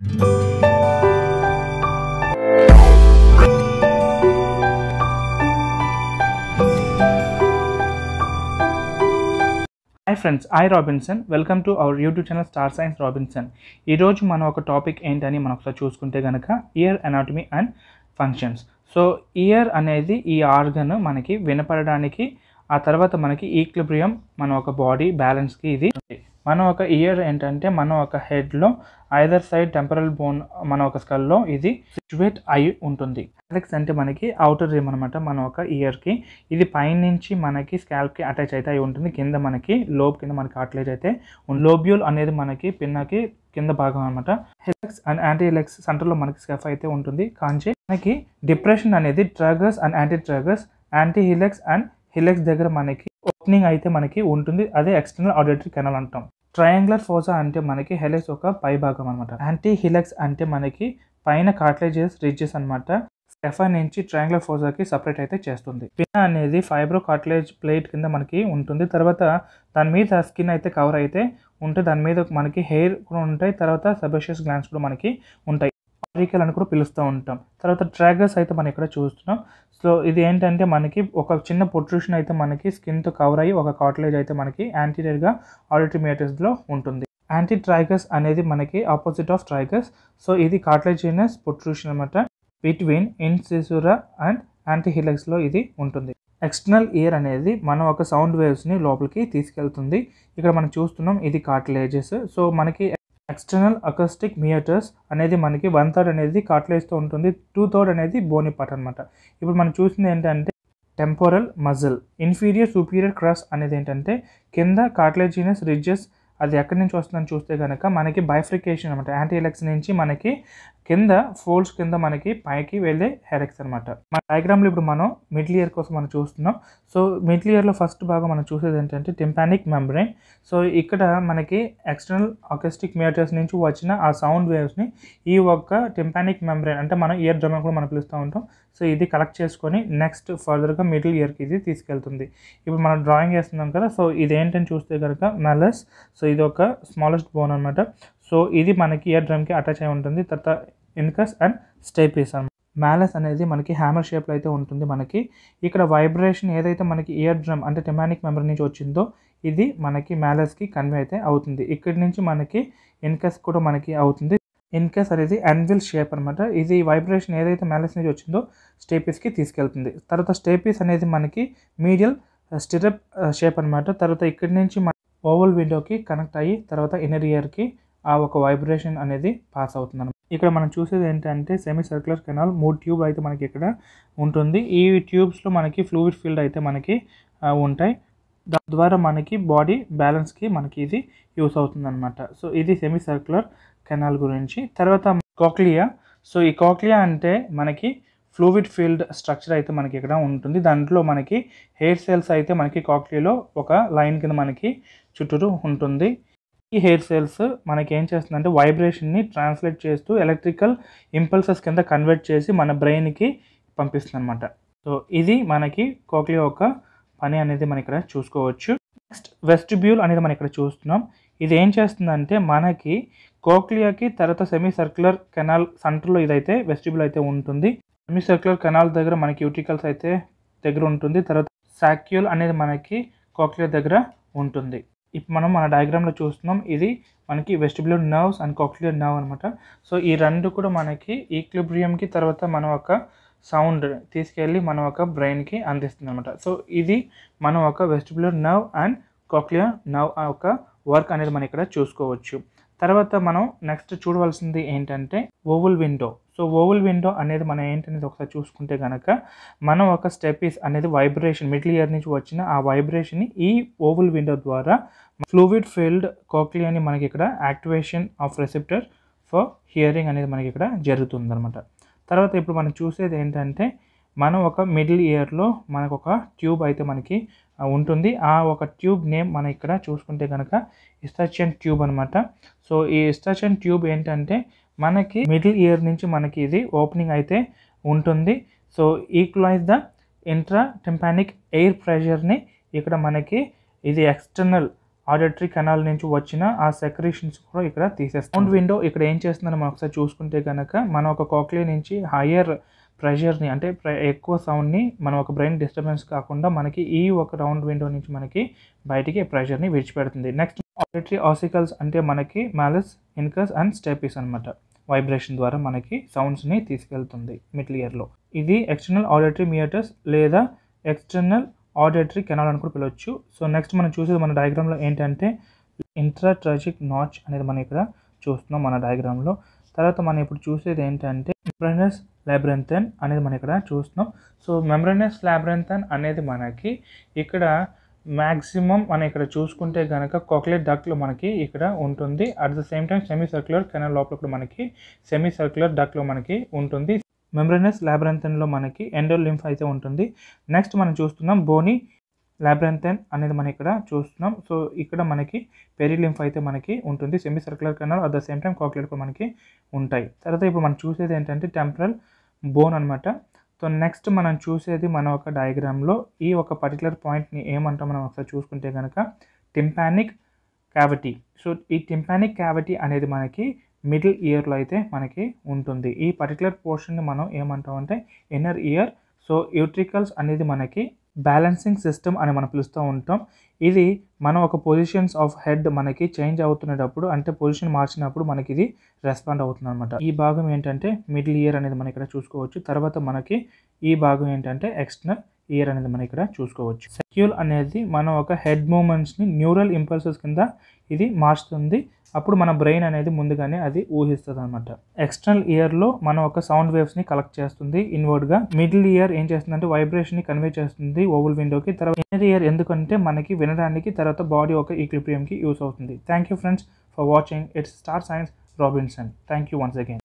hi friends I Robinson welcome to our YouTube channel star science Robinson ఈరోజు మనం ఒక topic ఏంటని మనం ఒకసారి చూసుకుంటే కనుక ear anatomy and functions so ear అనేది ఈ ఆర్గన్ మనకి వినపడడానికి ఆ తర్వాత మనకి ఈక్లిబ్రియం మన ఒక బాడీ బ్యాలెన్స్కి ఇది మన ఒక ఇయర్ ఏంటంటే మన ఒక హెడ్లో ఐదర్ సైడ్ టెంపరల్ బోన్ మన ఒక స్కల్లో ఇది సిచ్యువేట్ అయి ఉంటుంది అలెక్స్ అంటే మనకి అవుటర్ రిమ్ అనమాట మన ఒక ఇయర్కి ఇది పైనుంచి మనకి స్కాల్ప్కి అటాచ్ అయితే అయి ఉంటుంది కింద మనకి లోబ్ కింద మనకి అట్లేజ్ అయితే లోబ్యూల్ అనేది మనకి పిన్నకి కింద భాగం అనమాట హెలెక్స్ అండ్ యాంటీ హెలెక్స్ సెంటర్లో మనకి స్కెఫ్ అయితే ఉంటుంది కాంచి మనకి డిప్రెషన్ అనేది tragus and antitragus antihelix and helix దగ్గర మనకి ఓపెనింగ్ అయితే మనకి ఉంటుంది అదే ఎక్స్టర్నల్ ఆడిటరీ కెనల్ అంటాం ట్రయాంగులర్ ఫోజా అంటే మనకి హెలెక్స్ ఒక పై భాగం అనమాట యాంటీ హిలెక్స్ అంటే మనకి పైన కార్టిలేజెస్ రిడ్జెస్ అనమాట స్టెఫా నుంచి ట్రయాంగులర్ ఫోజాకి సపరేట్ అయితే చేస్తుంది పిన్ అనేది ఫైబ్రో కార్టిలేజ్ ప్లేట్ కింద మనకి ఉంటుంది తర్వాత దాని మీద స్కిన్ అయితే కవర్ అయితే ఉంటే దాని మీద మనకి హెయిర్ కూడా ఉంటాయి తర్వాత సబేషియస్ గ్లాన్స్ కూడా మనకి ఉంటాయి ఆరికల్ అని కూడా పిలుస్తూ ఉంటాం తర్వాత ట్రాగర్స్ అయితే మనం ఇక్కడ చూస్తున్నాం సో ఇది ఏంటంటే మనకి ఒక చిన్న పొట్రూషన్ అయితే మనకి స్కిన్తో కవర్ అయ్యి ఒక కాటలేజ్ అయితే మనకి యాంటీరియర్గా ఆడిటరీ మేటర్స్లో ఉంటుంది యాంటీ ట్రైగస్ అనేది మనకి ఆపోజిట్ ఆఫ్ ట్రైగస్ సో ఇది కార్టిలేజినస్ పొట్రూషన్ అనమాట బిట్వీన్ ఇన్సిసురా అండ్ యాంటీ హిలెక్స్లో ఇది ఉంటుంది ఎక్స్టర్నల్ ఇయర్ అనేది మనం ఒక సౌండ్ వేవ్స్ని లోపలికి తీసుకెళ్తుంది ఇక్కడ మనం చూస్తున్నాం ఇది కార్టిలేజెస్ సో మనకి ఎక్స్టర్నల్ అకస్టిక్ మియటర్స్ అనేది మనకి వన్ థర్డ్ అనేది కార్టిలేజ్తో ఉంటుంది టూ థర్డ్ అనేది బోని పార్ట్ అనమాట ఇప్పుడు మనం చూసింది ఏంటంటే temporal muscle inferior superior crus అనేది ఏంటంటే కింద కార్టిలేజినస్ రిడ్జెస్ అది ఎక్కడి నుంచి వస్తుందని చూస్తే కనుక మనకి బైఫ్రికేషన్ అనమాట యాంటీ ఎలెక్స్ నుంచి మనకి కింద ఫోల్డ్స్ కింద మనకి పైకి వెళ్ళే హెరెక్స్ అనమాట మన డయాగ్రామ్లో ఇప్పుడు మనం మిడిల్ ఇయర్ కోసం మనం చూస్తున్నాం సో మిడిల్ ఇయర్లో ఫస్ట్ భాగం మనం చూసేది ఏంటంటే టింపానిక్ మెంబ్రెయిన్ సో ఇక్కడ మనకి ఎక్స్టర్నల్ అకస్టిక్ మియటర్స్ నుంచి వచ్చిన ఆ సౌండ్ వేవ్స్ని ఈ ఒక్క టింపానిక్ మెంబ్రెయిన్ అంటే మనం ఇయర్ డ్రమ్ కూడా మనం పిలుస్తూ ఉంటాం సో ఇది కలెక్ట్ చేసుకొని నెక్స్ట్ ఫర్దర్గా మిడిల్ ఇయర్కి ఇది తీసుకెళ్తుంది ఇప్పుడు మనం డ్రాయింగ్ వేస్తున్నాం కదా సో ఇది ఏంటని చూస్తే కనుక మెలస్ సో ఇది ఒక స్మాలెస్ట్ బోన్ అనమాట సో ఇది మనకి ఇయర్ డ్రమ్కి అటాచ్ అయి ఉంటుంది తర్వాత ఇన్కస్ అండ్ స్టేపీస్ అనమాట మ్యాలస్ అనేది మనకి హ్యామర్ షేప్లో అయితే ఉంటుంది మనకి ఇక్కడ వైబ్రేషన్ ఏదైతే మనకి ఇయర్ డ్రమ్ అంటే టెమానిక్ మెంబర్ నుంచి వచ్చిందో ఇది మనకి మ్యాలస్కి కన్వే అయితే అవుతుంది ఇక్కడి నుంచి మనకి ఇన్కస్ కూడా మనకి అవుతుంది ఇన్కస్ అనేది అన్విల్ షేప్ అనమాట ఇది వైబ్రేషన్ ఏదైతే మ్యాలస్ నుంచి వచ్చిందో స్టేపీస్కి తీసుకెళ్తుంది తర్వాత స్టేపీస్ అనేది మనకి మీడియల్ స్టిరప్ షేప్ అనమాట తర్వాత ఇక్కడి నుంచి మన ఓవల్ విండోకి కనెక్ట్ అయ్యి తర్వాత ఇన్నర్ ఇయర్కి ఆ ఒక వైబ్రేషన్ అనేది పాస్ అవుతుంది అనమాట ఇక్కడ మనం చూసేది ఏంటంటే సెమీ సర్క్యులర్ కెనాల్ మూడు ట్యూబ్ అయితే మనకి ఇక్కడ ఉంటుంది ఈ ట్యూబ్స్లో మనకి ఫ్లూయిడ్ ఫీల్డ్ అయితే మనకి ఉంటాయి దాని ద్వారా మనకి బాడీ బ్యాలెన్స్కి మనకి ఇది యూస్ అవుతుంది అనమాట సో ఇది సెమీ సర్క్యులర్ కెనాల్ గురించి తర్వాత కాక్లియా సో ఈ కాక్లియా అంటే మనకి ఫ్లూయిడ్ ఫీల్డ్ స్ట్రక్చర్ అయితే మనకి ఇక్కడ ఉంటుంది దాంట్లో మనకి హెయిర్ సెల్స్ అయితే మనకి కాక్లియాలో ఒక లైన్ కింద మనకి చుట్టూరు ఉంటుంది ఈ హెయిర్ సెల్స్ మనకి ఏం చేస్తుందంటే వైబ్రేషన్ని ట్రాన్స్లేట్ చేస్తూ ఎలక్ట్రికల్ ఇంపల్సెస్ కింద కన్వర్ట్ చేసి మన బ్రెయిన్కి పంపిస్తుంది అనమాట సో ఇది మనకి కోక్లియా ఒక పని అనేది మనం ఇక్కడ చూసుకోవచ్చు నెక్స్ట్ వెస్టిబ్యూల్ అనేది మనం ఇక్కడ చూస్తున్నాం ఇది ఏం చేస్తుందంటే మనకి కోక్లియాకి తర్వాత సెమీ సర్క్యులర్ కెనాల్ సెంటర్లో ఇదైతే వెస్టిబ్యూల్ అయితే ఉంటుంది సెమీ సర్క్యులర్ కెనాల్ దగ్గర మనకి యూటికల్స్ అయితే దగ్గర ఉంటుంది తర్వాత సాక్యూల్ అనేది మనకి కోక్లియా దగ్గర ఉంటుంది ఇప్పుడు మనం మన డయాగ్రామ్లో చూస్తున్నాం ఇది మనకి vestibular nerves and cochlear nerve అనమాట సో ఈ రెండు కూడా మనకి ఈక్లిబ్రియంకి తర్వాత మనం ఒక సౌండ్ తీసుకెళ్ళి మనం ఒక బ్రెయిన్కి అందిస్తుంది అనమాట సో ఇది మనం ఒక vestibular nerve and cochlear nerve ఒక వర్క్ అనేది మనం ఇక్కడ చూసుకోవచ్చు తర్వాత మనం నెక్స్ట్ చూడవలసింది ఏంటంటే oval window so oval window అనేది మనం ఏంటనేది ఒకసారి చూసుకుంటే కనుక మనం ఒక స్టెపీస్ అనేది వైబ్రేషన్ మిడిల్ ఇయర్ నుంచి వచ్చిన ఆ వైబ్రేషన్ని ఈ ఓవల్ విండో ద్వారా ఫ్లూయిడ్ ఫీల్డ్ కోక్లియాని మనకి ఇక్కడ activation of receptor for hearing అనేది మనకి ఇక్కడ జరుగుతుంది అనమాట తర్వాత ఇప్పుడు మనం చూసేది ఏంటంటే మనం ఒక మిడిల్ ఇయర్లో మనకు ఒక ట్యూబ్ అయితే మనకి ఉంటుంది ఆ ఒక ట్యూబ్ నేమ్ మనం ఇక్కడ చూసుకుంటే కనుక ఇస్టాచియన్ ట్యూబ్ అనమాట సో ఈ ఇస్టాచియన్ ట్యూబ్ ఏంటంటే మనకి మిడిల్ ఇయర్ నుంచి మనకి ఇది ఓపెనింగ్ అయితే ఉంటుంది so equalize the intratympanic air ప్రెషర్ని ఇక్కడ మనకి ఇది ఎక్స్టర్నల్ ఆడిటరీ కెనాల్ నుంచి వచ్చిన ఆ సెక్రేషన్స్ కూడా ఇక్కడ తీసేస్తాం సౌండ్ విండో ఇక్కడ ఏం చేస్తుందని మనం ఒకసారి చూసుకుంటే కనుక మనం ఒక కోక్లీ నుంచి హయ్యర్ ప్రెషర్ని అంటే ప్ర- ఎక్కువ సౌండ్ని మనం ఒక బ్రెయిన్ డిస్టర్బెన్స్ కాకుండా మనకి ఈ ఒక రౌండ్ విండో నుంచి మనకి బయటికి ప్రెషర్ని విడిచిపెడుతుంది నెక్స్ట్ ఆడిటరీ ఆసికల్స్ అంటే మనకి మ్యాలస్ ఇన్కస్ అండ్ స్టెపీస్ అనమాట వైబ్రేషన్ ద్వారా మనకి సౌండ్స్ని తీసుకెళ్తుంది మిడిల్ ఇయర్లో ఇది ఎక్స్టర్నల్ ఆడిటరీ మియటర్స్ లేదా ఎక్స్టర్నల్ ఆడిటరీ కెనాల్ అని కూడా పిలవచ్చు సో నెక్స్ట్ మనం చూసేది మన డయాగ్రామ్లో ఏంటంటే ఇంట్రాట్రాజిక్ నాచ్ అనేది మనం ఇక్కడ చూస్తున్నాం మన డయాగ్రామ్లో తర్వాత మనం ఇప్పుడు చూసేది ఏంటంటే మెంబ్రనస్ లాబ్రెంథన్ అనేది మనం ఇక్కడ చూస్తున్నాం సో మెంబ్రనస్ లాబ్రెంథన్ అనేది మనకి ఇక్కడ మ్యాక్సిమం మనం ఇక్కడ చూసుకుంటే కనుక కాక్లెట్ డక్ట్లో మనకి ఇక్కడ ఉంటుంది at the same time semicircular canal లోపల కూడా మనకి సెమీ సర్క్యులర్ డక్ట్లో మనకి ఉంటుంది మెంబ్రనస్ లాబ్రెంథన్లో మనకి ఎండోల్ లింఫ్ అయితే ఉంటుంది నెక్స్ట్ మనం చూస్తున్నాం బోని లాబ్రెంథన్ అనేది మనం ఇక్కడ చూస్తున్నాం సో ఇక్కడ మనకి పెరిలింఫ్ అయితే మనకి ఉంటుంది semicircular canal at the same time కాక్లెట్ కూడా మనకి ఉంటాయి తర్వాత ఇప్పుడు మనం చూసేది ఏంటంటే టెంపరల్ బోన్ అనమాట సో నెక్స్ట్ మనం చూసేది మన ఒక డయాగ్రామ్లో ఈ ఒక పర్టికులర్ పాయింట్ని ఏమంటాం మనం ఒకసారి చూసుకుంటే కనుక టింపానిక్ క్యావిటీ సో ఈ టింపానిక్ క్యావిటీ అనేది మనకి మిడిల్ ఇయర్లో అయితే మనకి ఉంటుంది ఈ పర్టికులర్ పోర్షన్ని మనం ఏమంటాం అంటే ఇన్నర్ ఇయర్ సో యూట్రికల్స్ అనేది మనకి బ్యాలెన్సింగ్ సిస్టమ్ అని మనం పిలుస్తూ ఉంటాం ఇది మనం ఒక పొజిషన్స్ ఆఫ్ హెడ్ మనకి చేంజ్ అవుతున్నప్పుడు అంటే పొజిషన్ మార్చినప్పుడు మనకి ఇది రెస్పాండ్ అవుతుంది అనమాట ఈ భాగం ఏంటంటే మిడిల్ ఇయర్ అనేది మనం ఇక్కడ చూసుకోవచ్చు తర్వాత మనకి ఈ భాగం ఏంటంటే ఎక్స్టర్నల్ ఇయర్ అనేది మనం ఇక్కడ చూసుకోవచ్చు సెక్యూల్ అనేది మనం ఒక హెడ్ మూమెంట్స్ని న్యూరల్ ఇంపల్సెస్ కింద ఇది మార్చుతుంది అప్పుడు మన బ్రెయిన్ అనేది ముందుగానే అది ఊహిస్తుంది అనమాట ఎక్స్టర్నల్ ఇయర్లో మనం ఒక సౌండ్ వేవ్స్ని కలెక్ట్ చేస్తుంది ఇన్వర్డ్గా మిడిల్ ఇయర్ ఏం చేస్తుందంటే వైబ్రేషన్ని కన్వే చేస్తుంది ఓవల్ విండోకి తర్వాత ఇన్నర్ ఇయర్ ఎందుకంటే మనకి వినడానికి తర్వాత బాడీ ఒక ఈక్లిబ్రియంకి యూస్ అవుతుంది thank you friends for watching it's star science Robinson thank you once again